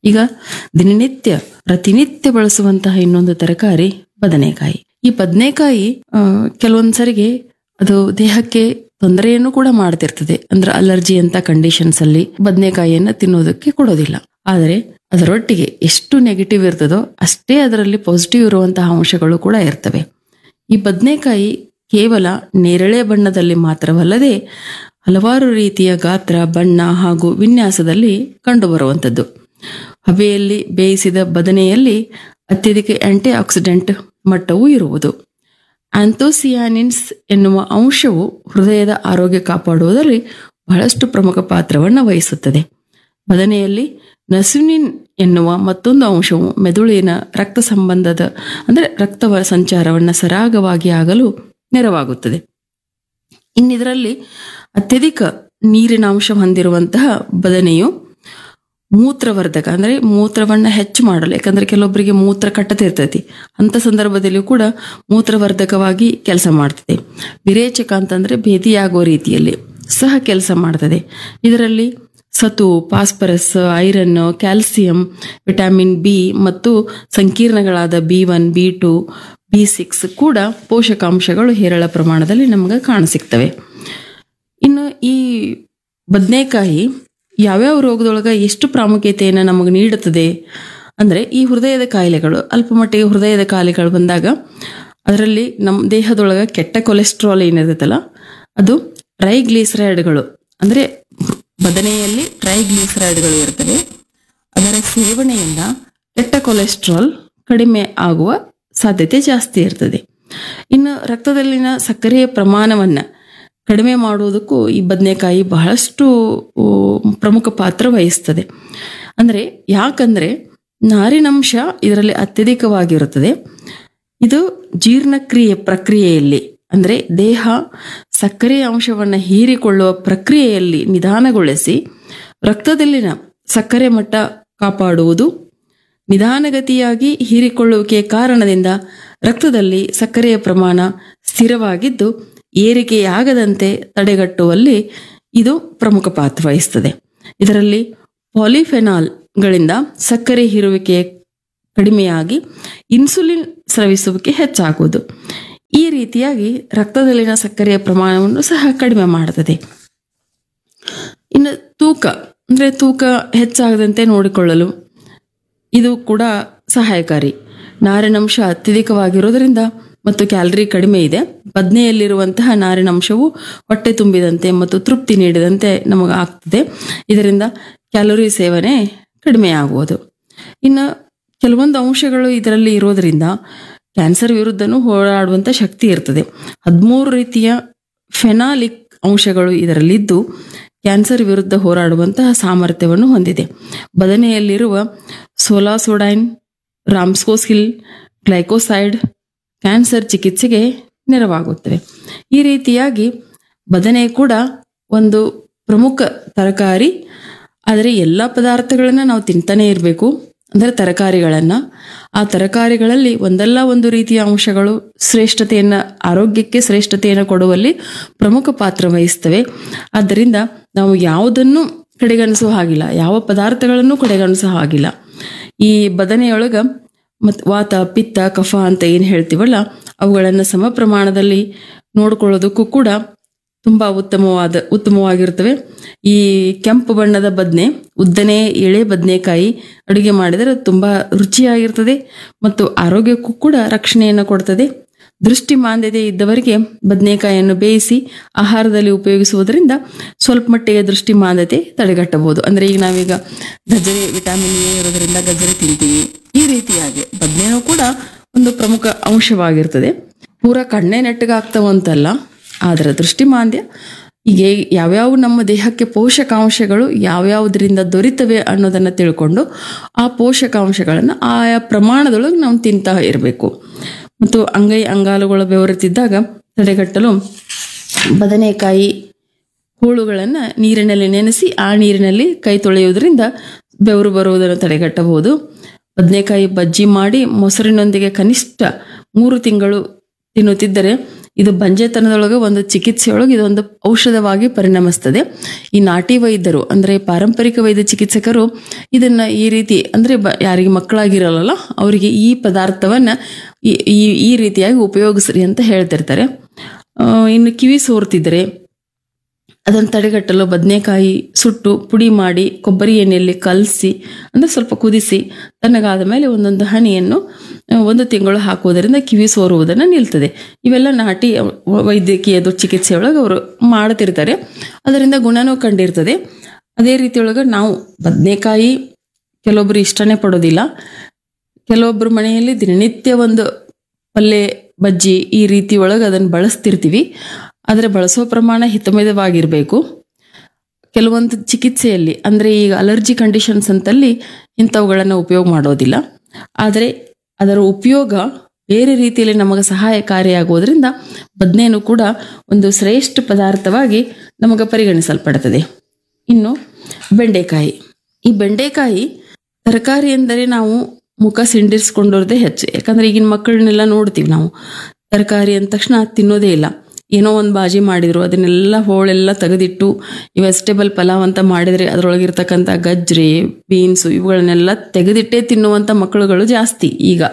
ಈಗ ದಿನನಿತ್ಯ ಪ್ರತಿನಿತ್ಯ ಬಳಸುವಂತಹ ಇನ್ನೊಂದು ತರಕಾರಿ ಬದನೆಕಾಯಿ ಈ ಬದನೆಕಾಯಿ ಕೆಲವೊಂದ್ಸರಿಗೆ ಅದು ದೇಹಕ್ಕೆ ತೊಂದರೆಯನ್ನು ಕೂಡ ಮಾಡ್ತಿರ್ತದೆ ಅಂದ್ರೆ ಅಲರ್ಜಿ ಅಂತ ಕಂಡೀಷನ್ಸ್ ಅಲ್ಲಿ ಬದನೆಕಾಯಿಯನ್ನ ತಿನ್ನೋದಕ್ಕೆ ಕೊಡೋದಿಲ್ಲ ಆದರೆ ಅದರೊಟ್ಟಿಗೆ ಎಷ್ಟು ನೆಗೆಟಿವ್ ಇರ್ತದೋ ಅಷ್ಟೇ ಅದರಲ್ಲಿ ಪಾಸಿಟಿವ್ ಇರುವಂತಹ ಅಂಶಗಳು ಕೂಡ ಇರ್ತವೆ ಈ ಬದನೆಕಾಯಿ ಕೇವಲ ನೇರಳೆ ಬಣ್ಣದಲ್ಲಿ ಮಾತ್ರವಲ್ಲದೆ ಹಲವಾರು ರೀತಿಯ ಗಾತ್ರ ಬಣ್ಣ ಹಾಗೂ ವಿನ್ಯಾಸದಲ್ಲಿ ಕಂಡುಬರುವಂಥದ್ದು ಹಬೆಯಲ್ಲಿ ಬೇಯಿಸಿದ ಬದನೆಯಲ್ಲಿ ಅತ್ಯಧಿಕ ಆಂಟಿ ಆಕ್ಸಿಡೆಂಟ್ ಮಟ್ಟವೂ ಇರುವುದು ಆಂಥೋಸಿಯಾನಿನ್ಸ್ ಎನ್ನುವ ಅಂಶವು ಹೃದಯದ ಆರೋಗ್ಯ ಕಾಪಾಡುವುದರಲ್ಲಿ ಬಹಳಷ್ಟು ಪ್ರಮುಖ ಪಾತ್ರವನ್ನು ವಹಿಸುತ್ತದೆ ಬದನೆಯಲ್ಲಿ ನಸುನಿನ್ ಎನ್ನುವ ಮತ್ತೊಂದು ಅಂಶವು ಮೆದುಳಿನ ರಕ್ತ ಸಂಬಂಧದ ಅಂದರೆ ರಕ್ತ ಸಂಚಾರವನ್ನು ಸರಾಗವಾಗಿ ಆಗಲು ನೆರವಾಗುತ್ತದೆ ಇನ್ನಿದರಲ್ಲಿ ಅತ್ಯಧಿಕ ನೀರಿನ ಅಂಶ ಹೊಂದಿರುವಂತಹ ಬದನೆಯು ಮೂತ್ರವರ್ಧಕ ಅಂದ್ರೆ ಮೂತ್ರವನ್ನ ಹೆಚ್ಚು ಮಾಡಲು ಯಾಕಂದ್ರೆ ಕೆಲವೊಬ್ಬರಿಗೆ ಮೂತ್ರ ಕಟ್ಟತಿರ್ತೈತಿ ಅಂತ ಸಂದರ್ಭದಲ್ಲಿಯೂ ಕೂಡ ಮೂತ್ರವರ್ಧಕವಾಗಿ ಕೆಲಸ ಮಾಡ್ತದೆ ವಿರೇಚಕ ಅಂತಂದ್ರೆ ಭೇದಿಯಾಗೋ ರೀತಿಯಲ್ಲಿ ಸಹ ಕೆಲಸ ಮಾಡ್ತದೆ ಇದರಲ್ಲಿ ಸತು phosphorus iron calcium vitamin B ಮತ್ತು ಸಂಕೀರ್ಣಗಳಾದ B one B two B six ಕೂಡ ಪೋಷಕಾಂಶಗಳು ಹೇರಳ ಪ್ರಮಾಣದಲ್ಲಿ ನಮಗೆ ಕಾಣಸಿಗ್ತವೆ ಇನ್ನು ಈ ಬದನೆಕಾಯಿ ಯಾವ್ಯಾವ ರೋಗದೊಳಗೆ ಎಷ್ಟು ಪ್ರಾಮುಖ್ಯತೆಯನ್ನು ನಮಗೆ ನೀಡುತ್ತದೆ ಅಂದರೆ ಈ ಹೃದಯದ ಕಾಯಿಲೆಗಳು ಅಲ್ಪ ಮಟ್ಟಿಗೆ ಹೃದಯದ ಕಾಯಿಲೆಗಳು ಬಂದಾಗ ಅದರಲ್ಲಿ ನಮ್ಮ ದೇಹದೊಳಗೆ ಕೆಟ್ಟ ಕೊಲೆಸ್ಟ್ರಾಲ್ ಏನಿರುತ್ತಲ್ಲ ಅದು ಟ್ರೈಗ್ಲಿಸರೈಡ್ಗಳು ಅಂದರೆ ಬದನೆಯಲ್ಲಿ ಟ್ರೈಗ್ಲಿಸರೈಡ್ಗಳು ಇರ್ತವೆ ಅದರ ಸೇವನೆಯಿಂದ ಕೆಟ್ಟ ಕೊಲೆಸ್ಟ್ರಾಲ್ ಕಡಿಮೆ ಆಗುವ ಸಾಧ್ಯತೆ ಜಾಸ್ತಿ ಇರ್ತದೆ ಇನ್ನು ರಕ್ತದಲ್ಲಿನ ಸಕ್ಕರೆಯ ಪ್ರಮಾಣವನ್ನು ಕಡಿಮೆ ಮಾಡುವುದಕ್ಕೂ ಈ ಬದನೆಕಾಯಿ ಬಹಳಷ್ಟು ಉ, ಪ್ರಮುಖ ಪಾತ್ರ ವಹಿಸ್ತದೆ ಅಂದರೆ ಯಾಕಂದ್ರೆ ನಾರಿನಂಶ ಇದರಲ್ಲಿ ಅತ್ಯಧಿಕವಾಗಿರುತ್ತದೆ ಇದು ಜೀರ್ಣಕ್ರಿಯೆ ಪ್ರಕ್ರಿಯೆಯಲ್ಲಿ ಅಂದರೆ ದೇಹ ಸಕ್ಕರೆಯ ಅಂಶವನ್ನು ಹೀರಿಕೊಳ್ಳುವ ಪ್ರಕ್ರಿಯೆಯಲ್ಲಿ ನಿಧಾನಗೊಳಿಸಿ ರಕ್ತದಲ್ಲಿನ ಸಕ್ಕರೆ ಮಟ್ಟ ಕಾಪಾಡುವುದು ನಿಧಾನಗತಿಯಾಗಿ ಹೀರಿಕೊಳ್ಳುವಿಕೆಯ ಕಾರಣದಿಂದ ರಕ್ತದಲ್ಲಿ ಸಕ್ಕರೆಯ ಪ್ರಮಾಣ ಸ್ಥಿರವಾಗಿದ್ದು ಏರಿಕೆಯಾಗದಂತೆ ತಡೆಗಟ್ಟುವಲ್ಲಿ ಇದು ಪ್ರಮುಖ ಪಾತ್ರ ವಹಿಸ್ತದೆ ಇದರಲ್ಲಿ ಪಾಲಿಫೆನಾಲ್ಗಳಿಂದ ಸಕ್ಕರೆ ಹೀರುವಿಕೆ ಕಡಿಮೆಯಾಗಿ ಇನ್ಸುಲಿನ್ ಸ್ರವಿಸುವಿಕೆ ಹೆಚ್ಚಾಗುವುದು ಈ ರೀತಿಯಾಗಿ ರಕ್ತದಲ್ಲಿನ ಸಕ್ಕರೆಯ ಪ್ರಮಾಣವನ್ನು ಸಹ ಕಡಿಮೆ ಮಾಡುತ್ತದೆ ಇನ್ನು ತೂಕ ಅಂದರೆ ತೂಕ ಹೆಚ್ಚಾಗದಂತೆ ನೋಡಿಕೊಳ್ಳಲು ಇದು ಕೂಡ ಸಹಾಯಕಾರಿ ನಾರಿನಂಶ ಅತ್ಯಧಿಕವಾಗಿರೋದ್ರಿಂದ ಮತ್ತು ಕ್ಯಾಲರಿ ಕಡಿಮೆ ಇದೆ ಬದ್ನೆಯಲ್ಲಿರುವಂತಹ ನಾರಿನಂಶವು ಹೊಟ್ಟೆ ತುಂಬಿದಂತೆ ಮತ್ತು ತೃಪ್ತಿ ನೀಡಿದಂತೆ ನಮಗೆ ಆಗ್ತದೆ ಇದರಿಂದ ಕ್ಯಾಲೋರಿ ಸೇವನೆ ಕಡಿಮೆ ಆಗುವುದು ಇನ್ನು ಕೆಲವೊಂದು ಅಂಶಗಳು ಇದರಲ್ಲಿ ಇರೋದ್ರಿಂದ ಕ್ಯಾನ್ಸರ್ ವಿರುದ್ಧನೂ ಹೋರಾಡುವಂಥ ಶಕ್ತಿ ಇರ್ತದೆ ಹದಿಮೂರು ರೀತಿಯ ಫೆನಾಲಿಕ್ ಅಂಶಗಳು ಇದರಲ್ಲಿದ್ದು ಕ್ಯಾನ್ಸರ್ ವಿರುದ್ಧ ಹೋರಾಡುವಂತಹ ಸಾಮರ್ಥ್ಯವನ್ನು ಹೊಂದಿದೆ ಬದನೆಯಲ್ಲಿರುವ ಸೋಲಾಸೋಡೈನ್ ರಾಮ್ಸ್ಕೋಸಿಲ್ ಗ್ಲೈಕೋಸೈಡ್ ಕ್ಯಾನ್ಸರ್ ಚಿಕಿತ್ಸೆಗೆ ನೆರವಾಗುತ್ತವೆ ಈ ರೀತಿಯಾಗಿ ಬದನೆ ಕೂಡ ಒಂದು ಪ್ರಮುಖ ತರಕಾರಿ ಆದರೆ ಎಲ್ಲ ಪದಾರ್ಥಗಳನ್ನು ನಾವು ತಿಂತಾನೆ ಇರಬೇಕು ಅಂದರೆ ತರಕಾರಿಗಳನ್ನು ಆ ತರಕಾರಿಗಳಲ್ಲಿ ಒಂದಲ್ಲ ಒಂದು ರೀತಿಯ ಅಂಶಗಳು ಶ್ರೇಷ್ಠತೆಯನ್ನು ಆರೋಗ್ಯಕ್ಕೆ ಶ್ರೇಷ್ಠತೆಯನ್ನು ಕೊಡುವಲ್ಲಿ ಪ್ರಮುಖ ಪಾತ್ರ ವಹಿಸ್ತವೆ ಆದ್ದರಿಂದ ನಾವು ಯಾವುದನ್ನು ಕಡೆಗಣಿಸೋ ಹಾಗಿಲ್ಲ ಯಾವ ಪದಾರ್ಥಗಳನ್ನು ಕಡೆಗಣಿಸೋ ಹಾಗಿಲ್ಲ ಈ ಬದನೆಯೊಳಗ ಮತ್ತು ವಾತ ಪಿತ್ತ ಕಫ ಅಂತ ಏನು ಹೇಳ್ತೀವಲ್ಲ ಅವುಗಳನ್ನು ಸಮ ಪ್ರಮಾಣದಲ್ಲಿ ನೋಡ್ಕೊಳ್ಳೋದಕ್ಕೂ ಕೂಡ ತುಂಬ ಉತ್ತಮವಾದ ಉತ್ತಮವಾಗಿರ್ತವೆ ಈ ಕೆಂಪು ಬಣ್ಣದ ಬದನೆ ಉದ್ದನೆ ಎಳೆ ಬದನೆಕಾಯಿ ಅಡುಗೆ ಮಾಡಿದರೆ ತುಂಬ ರುಚಿಯಾಗಿರ್ತದೆ ಮತ್ತು ಆರೋಗ್ಯಕ್ಕೂ ಕೂಡ ರಕ್ಷಣೆಯನ್ನು ಕೊಡ್ತದೆ ದೃಷ್ಟಿ ಮಾಂದ್ಯತೆ ಇದ್ದವರಿಗೆ ಬದನೆಕಾಯಿಯನ್ನು ಬೇಯಿಸಿ ಆಹಾರದಲ್ಲಿ ಉಪಯೋಗಿಸುವುದರಿಂದ ಸ್ವಲ್ಪ ಮಟ್ಟಿಗೆ ದೃಷ್ಟಿ ಮಾಂದ್ಯತೆ ತಡೆಗಟ್ಟಬಹುದು ಅಂದರೆ ಈಗ ನಾವೀಗ ಗಜ್ಜರಿ ವಿಟಮಿನ್ ಎ ಇರೋದ್ರಿಂದ ಗಜ್ಜರಿ ತಿಂತೀವಿ ಈ ರೀತಿಯಾಗಿ ಬದನೆನೂ ಕೂಡ ಒಂದು ಪ್ರಮುಖ ಅಂಶವಾಗಿರ್ತದೆ ಪೂರ ಕಣ್ಣೆ ನೆಟ್ಟಗಾಗ್ತವಂತಲ್ಲ ಅದರ ದೃಷ್ಟಿ ಮಾಂದ್ಯ ಹೀಗೆ ಯಾವ್ಯಾವ ನಮ್ಮ ದೇಹಕ್ಕೆ ಪೋಷಕಾಂಶಗಳು ಯಾವ್ಯಾವುದರಿಂದ ದೊರೀತವೆ ಅನ್ನೋದನ್ನು ತಿಳ್ಕೊಂಡು ಆ ಪೋಷಕಾಂಶಗಳನ್ನು ಆಯಾ ಪ್ರಮಾಣದೊಳಗೆ ನಾವು ತಿಂತಾ ಇರಬೇಕು ಮತ್ತು ಅಂಗೈ ಅಂಗಾಲುಗಳ ಬೆವರುತ್ತಿದ್ದಾಗ ತಡೆಗಟ್ಟಲು ಬದನೆಕಾಯಿ ಹೂಳುಗಳನ್ನು ನೀರಿನಲ್ಲಿ ನೆನೆಸಿ ಆ ನೀರಿನಲ್ಲಿ ಕೈ ತೊಳೆಯುವುದರಿಂದ ಬೆವರು ಬರುವುದನ್ನು ತಡೆಗಟ್ಟಬಹುದು ಬದನೆಕಾಯಿ ಬಜ್ಜಿ ಮಾಡಿ ಮೊಸರಿನೊಂದಿಗೆ ಕನಿಷ್ಠ ಮೂರು ತಿಂಗಳು ತಿನ್ನುತ್ತಿದ್ದರೆ ಇದು ಬಂಜೆತನದೊಳಗೆ ಒಂದು ಚಿಕಿತ್ಸೆಯೊಳಗೆ ಇದೊಂದು ಔಷಧವಾಗಿ ಪರಿಣಮಿಸ್ತದೆ ಈ ನಾಟಿ ವೈದ್ಯರು ಅಂದ್ರೆ ಪಾರಂಪರಿಕ ವೈದ್ಯ ಚಿಕಿತ್ಸಕರು ಇದನ್ನ ಈ ರೀತಿ ಅಂದ್ರೆ ಬ- ಯಾರಿಗೆ ಮಕ್ಕಳಾಗಿರಲ್ಲ ಅವರಿಗೆ ಈ ಪದಾರ್ಥವನ್ನ ಈ ಈ- ಈ ರೀತಿಯಾಗಿ ಉಪಯೋಗಿಸ್ರಿ ಅಂತ ಹೇಳ್ತಿರ್ತಾರೆ ಆ, ಇನ್ನು ಕಿವಿ ಸೋರ್ತಿದ್ರೆ ಅದನ್ನು ತಡೆಗಟ್ಟಲು ಬದನೆಕಾಯಿ ಸುಟ್ಟು ಪುಡಿ ಮಾಡಿ ಕೊಬ್ಬರಿ ಎಣ್ಣೆಯಲ್ಲಿ ಕಲಸಿ ಅಂದರೆ ಸ್ವಲ್ಪ ಕುದಿಸಿ ತಣ್ಣಗಾದ ಮೇಲೆ ಒಂದೊಂದು ಹನಿಯನ್ನು ಆ, ಒಂದು ತಿಂಗಳು ಹಾಕುವುದರಿಂದ ಕಿವಿ ಸೋರುವುದನ್ನು ನಿಲ್ತದೆ ಇವೆಲ್ಲ ನಾಟಿ ವೈದ್ಯಕೀಯದ ಚಿಕಿತ್ಸೆಯೊಳಗೆ ಅವರು ಮಾಡ್ತಿರ್ತಾರೆ ಅದರಿಂದ ಗುಣನೂ ಕಂಡಿರ್ತದೆ ಅದೇ ರೀತಿಯೊಳಗೆ ನಾವು ಬದನೆಕಾಯಿ ಕೆಲವೊಬ್ರು ಇಷ್ಟನೇ ಪಡೋದಿಲ್ಲ ಕೆಲವೊಬ್ರು ಮನೆಯಲ್ಲಿ ದಿನನಿತ್ಯ ಒಂದು ಪಲ್ಯ ಬಜ್ಜಿ ಈ ರೀತಿ ಒಳಗೆ ಅದನ್ನು ಬಳಸ್ತಿರ್ತೀವಿ ಆದರೆ ಬಳಸೋ ಪ್ರಮಾಣ ಹಿತಮಿತವಾಗಿರಬೇಕು ಕೆಲವೊಂದು ಚಿಕಿತ್ಸೆಯಲ್ಲಿ ಅಂದರೆ ಈಗ ಅಲರ್ಜಿ ಕಂಡೀಷನ್ಸ್ ಅಂತಲ್ಲಿ ಇಂಥವುಗಳನ್ನು ಉಪಯೋಗ ಮಾಡೋದಿಲ್ಲ ಆದರೆ ಅದರ ಉಪಯೋಗ ಬೇರೆ ರೀತಿಯಲ್ಲಿ ನಮಗೆ ಸಹಾಯಕಾರಿಯಾಗುವುದರಿಂದ ಬದನೇನು ಕೂಡ ಒಂದು ಶ್ರೇಷ್ಠ ಪದಾರ್ಥವಾಗಿ ನಮಗೆ ಪರಿಗಣಿಸಲ್ಪಡುತ್ತದೆ ಇನ್ನು ಬೆಂಡೆಕಾಯಿ ಈ ಬೆಂಡೆಕಾಯಿ ತರಕಾರಿ ಎಂದರೆ ನಾವು ಮುಖ ಸಿಂಡಿಸ್ಕೊಂಡಿರೋದೇ ಹೆಚ್ಚು ಯಾಕಂದ್ರೆ ಈಗಿನ ಮಕ್ಕಳನ್ನೆಲ್ಲ ನೋಡ್ತೀವಿ ನಾವು ತರಕಾರಿ ಅಂದ ತಕ್ಷಣ ತಿನ್ನೋದೇ ಇಲ್ಲ ಏನೋ ಒಂದು ಬಾಜಿ ಮಾಡಿದ್ರು ಅದನ್ನೆಲ್ಲ ಹೋಳೆಲ್ಲ ತೆಗೆದಿಟ್ಟು ಈ ವೆಜಿಟೇಬಲ್ ಪಲಾವ್ ಅಂತ ಮಾಡಿದರೆ ಅದರೊಳಗಿರ್ತಕ್ಕಂಥ ಗಜ್ರಿ ಬೀನ್ಸು ಇವುಗಳನ್ನೆಲ್ಲ ತೆಗೆದಿಟ್ಟೇ ತಿನ್ನುವಂಥ ಮಕ್ಕಳುಗಳು ಜಾಸ್ತಿ ಈಗ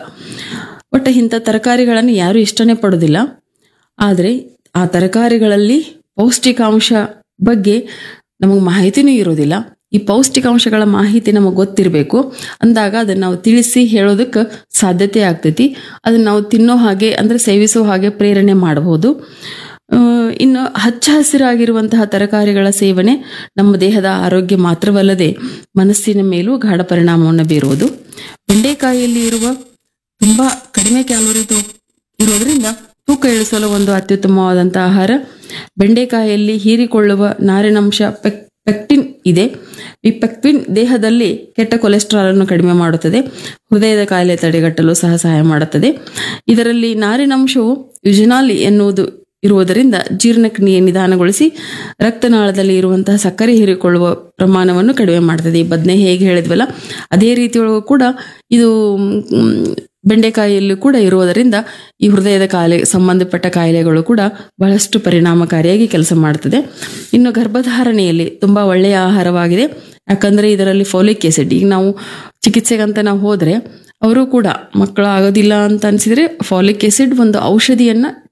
ಒಟ್ಟು ಇಂಥ ತರಕಾರಿಗಳನ್ನು ಯಾರೂ ಇಷ್ಟನೇ ಪಡೋದಿಲ್ಲ ಆದರೆ ಆ ತರಕಾರಿಗಳಲ್ಲಿ ಪೌಷ್ಟಿಕಾಂಶ ಬಗ್ಗೆ ನಮಗೆ ಮಾಹಿತಿನೂ ಇರೋದಿಲ್ಲ ಈ ಪೌಷ್ಟಿಕಾಂಶಗಳ ಮಾಹಿತಿ ನಮಗೆ ಗೊತ್ತಿರಬೇಕು ಅಂದಾಗ ಅದನ್ನು ನಾವು ತಿಳಿಸಿ ಹೇಳೋದಕ್ಕೆ ಸಾಧ್ಯತೆ ಆಗ್ತೈತಿ ಅದನ್ನು ನಾವು ತಿನ್ನೋ ಹಾಗೆ ಅಂದರೆ ಸೇವಿಸೋ ಹಾಗೆ ಪ್ರೇರಣೆ ಮಾಡಬಹುದು ಆ, ಇನ್ನು ಹಚ್ಚ ಹಸಿರಾಗಿರುವಂತಹ ತರಕಾರಿಗಳ ಸೇವನೆ ನಮ್ಮ ದೇಹದ ಆರೋಗ್ಯ ಮಾತ್ರವಲ್ಲದೆ ಮನಸ್ಸಿನ ಮೇಲೂ ಗಾಢ ಪರಿಣಾಮವನ್ನು ಬೀರುವುದು ಬೆಂಡೆಕಾಯಿಯಲ್ಲಿ ಇರುವ ತುಂಬಾ ಕಡಿಮೆ ಕ್ಯಾಲೋರಿ ಇರೋದ್ರಿಂದ ತೂಕ ಇಳಿಸಲು ಒಂದು ಅತ್ಯುತ್ತಮವಾದಂತಹ ಆಹಾರ ಬೆಂಡೆಕಾಯಿಯಲ್ಲಿ ಹೀರಿಕೊಳ್ಳುವ ನಾರಿನಂಶ ಪೆಕ್ ಪೆಕ್ಟಿನ್ ಇದೆ ಈ ಪೆಕ್ಟಿನ್ ದೇಹದಲ್ಲಿ ಕೆಟ್ಟ ಕೊಲೆಸ್ಟ್ರಾಲ್ ಅನ್ನು ಕಡಿಮೆ ಮಾಡುತ್ತದೆ ಹೃದಯದ ಕಾಯಿಲೆ ತಡೆಗಟ್ಟಲು ಸಹ ಸಹಾಯ ಮಾಡುತ್ತದೆ ಇದರಲ್ಲಿ ನಾರಿನಂಶವು ಯುಜಿನಾಲ್ ಎನ್ನುವುದು ಇರುವುದರಿಂದ ಜೀರ್ಣಕ್ರಿಯೆ ನಿಧಾನಗೊಳಿಸಿ ರಕ್ತನಾಳದಲ್ಲಿ ಇರುವಂತಹ ಸಕ್ಕರೆ ಹೀರಿಕೊಳ್ಳುವ ಪ್ರಮಾಣವನ್ನು ಕಡಿಮೆ ಮಾಡ್ತದೆ ಈ ಬದನೆ ಹೇಗೆ ಹೇಳಿದ್ವಲ್ಲ ಅದೇ ರೀತಿಯೊಳಗೂ ಕೂಡ ಇದು ಮ್, ಬೆಂಡೆಕಾಯಿಯಲ್ಲಿ ಕೂಡ ಇರುವುದರಿಂದ ಈ ಹೃದಯದ ಕಾಯಿಲೆ ಸಂಬಂಧಪಟ್ಟ ಕಾಯಿಲೆಗಳು ಕೂಡ ಬಹಳಷ್ಟು ಪರಿಣಾಮಕಾರಿಯಾಗಿ ಕೆಲಸ ಮಾಡ್ತದೆ ಇನ್ನು ಗರ್ಭಧಾರಣೆಯಲ್ಲಿ ತುಂಬಾ ಒಳ್ಳೆಯ ಆಹಾರವಾಗಿದೆ ಯಾಕಂದ್ರೆ ಇದರಲ್ಲಿ ಫೋಲಿಕ್ ಆಸಿಡ್ ಈಗ ನಾವು ಚಿಕಿತ್ಸೆಗಂತ ನಾವು ಹೋದ್ರೆ ಅವರು ಕೂಡ ಮಕ್ಕಳು ಆಗೋದಿಲ್ಲ ಅಂತ ಅನ್ಸಿದ್ರೆ ಫಾಲಿಕ್ ಆಸಿಡ್ ಒಂದು ಔಷಧಿಯನ್ನ